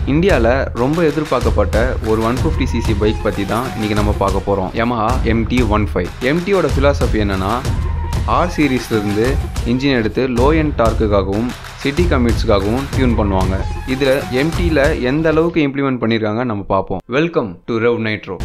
இந்தியாவில் ரொம்ப எதிர்பார்க்கப்பட்ட ஒரு ஒன் ஃபிஃப்டி சிசி பைக் பற்றி தான் இன்றைக்கி நம்ம பார்க்க போகிறோம் Yamaha எம்டி ஒன் ஃபைவ் எம்டியோட ஃபிலாசபி என்னென்னா ஆர் சீரீஸ்லேருந்து இன்ஜின் எடுத்து லோ எண்ட் டார்க்குக்காகவும் சிட்டி கம்யூட்ஸ்க்காகவும் டியூன் பண்ணுவாங்க இதில் எம்டியில் எந்த அளவுக்கு இம்ப்ளிமெண்ட் பண்ணியிருக்காங்க நம்ம பார்ப்போம் welcome to rev nitro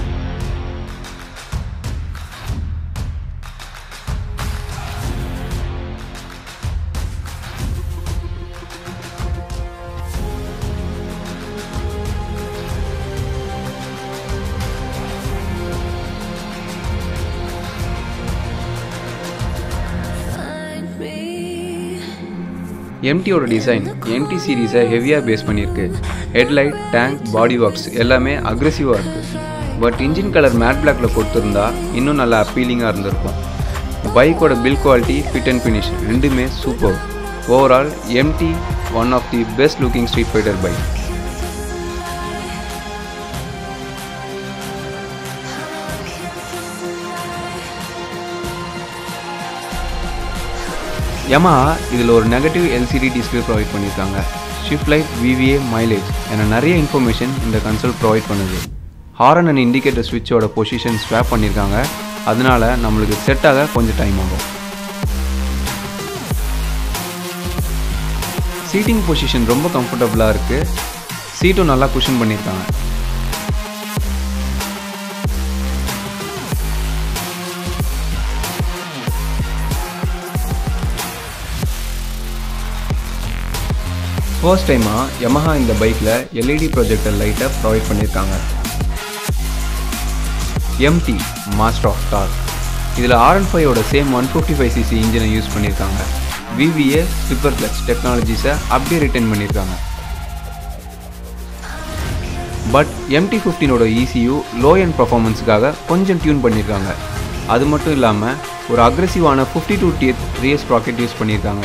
Find me. எம்டியோட டிசைன் எம்டி சீரீஸை ஹெவியாக பேஸ் பண்ணியிருக்கு ஹெட்லைட் டேங்க் பாடி ஒர்க்ஸ் எல்லாமே அக்ரெசிவாக இருக்குது பட் இன்ஜின் கலர் மேட் பிளாக்ல கொடுத்துருந்தா இன்னும் நல்லா அப்பீலிங்காக இருந்திருக்கும் பைக்கோட build quality fit and finish ரெண்டுமே super overall MT one of the best looking street fighter bike Yamaha இதில் ஒரு நெகட்டிவ் எல்சிடி டிஸ்பிளே ப்ரொவைட் பண்ணியிருக்காங்க ஷிஃப்ட் லைட் விவிஏ மைலேஜ் என நிறைய இன்ஃபர்மேஷன் இந்த கன்சோல் ப்ரொவைட் பண்ணுது ஹாரன் அண்ட் இண்டிகேட்டர் ஸ்விட்சோட position swap பண்ணியிருக்காங்க அதனால நம்மளுக்கு செட் ஆக கொஞ்சம் டைம் ஆகும் சீட்டிங் பொசிஷன் ரொம்ப கம்ஃபர்டபுளாக இருக்குது சீட்டும் நல்லா குஷன் பண்ணியிருக்காங்க ஃபர்ஸ்ட் டைமாக Yamaha இந்த பைக்கில் எல்இடி ப்ரொஜெக்டர் லைட்டை ப்ரொவைட் பண்ணியிருக்காங்க எம்டி மாஸ்டர் ஆஃப் கார் இதில் ஆர்என் ஃபைவோட same one fifty five CC இன்ஜினை யூஸ் பண்ணியிருக்காங்க விவிஏ ஸ்லிப்பர் கிளச் டெக்னாலஜிஸை அப்படியே ரிட்டன் பண்ணியிருக்காங்க பட் எம்டி ஃபிஃப்டீனோட இசியூ லோ எண்ட் பர்ஃபார்மன்ஸுக்காக கொஞ்சம் டியூன் பண்ணியிருக்காங்க அது மட்டும் இல்லாமல் ஒரு அக்ரெசிவான fifty two teeth rear bracket use பண்ணியிருக்காங்க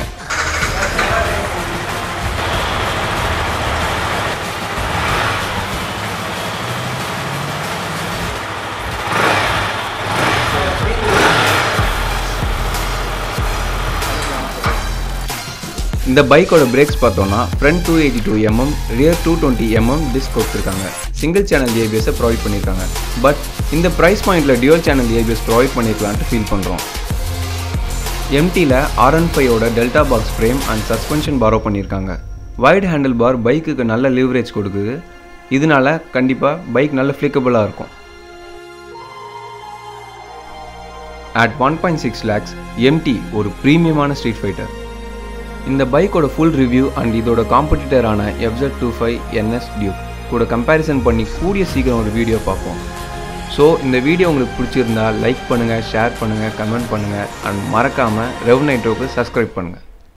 இந்த பைக்கோட பிரேக்ஸ் பார்த்தோம்னா front two eighty two MM rear two twenty MM disc கொடுத்துருக்காங்க சிங்கிள் சேனல் ஏபிஎஸை ப்ரொவைட் பண்ணியிருக்காங்க பட் இந்த ப்ரைஸ் பாயிண்டில் டியூல் சேனல் ஏபிஎஸ் ப்ரொவைட் பண்ணியிருக்கலான்ட்டு ஃபீல் பண்ணுறோம் எம்டியில் ஆர்என் ஃபைவோட delta box frame and suspension borrow பண்ணியிருக்காங்க வைட் ஹேண்டில் பார் பைக்குக்கு நல்ல லிவரேஜ் கொடுக்குது இதனால கண்டிப்பாக பைக் நல்ல ஃப்ளிக்கபிளாக இருக்கும் at one point six lakhs MT ஒரு ப்ரீமியமான ஸ்ட்ரீட் ஃபைட்டர் இந்த பைக்கோட ஃபுல் ரிவ்யூ அண்ட் இதோட காம்படிட்டரான FZ two five NS Duke கூட கம்பேரிசன் பண்ணி கூடிய சீக்கிரம் ஒரு வீடியோ பார்ப்போம் ஸோ இந்த வீடியோ உங்களுக்கு பிடிச்சிருந்தா லைக் பண்ணுங்கள் ஷேர் பண்ணுங்கள் கமெண்ட் பண்ணுங்கள் அண்ட் மறக்காமல் ரெவ் நைட்ரோக்கு சப்ஸ்கிரைப் பண்ணுங்கள்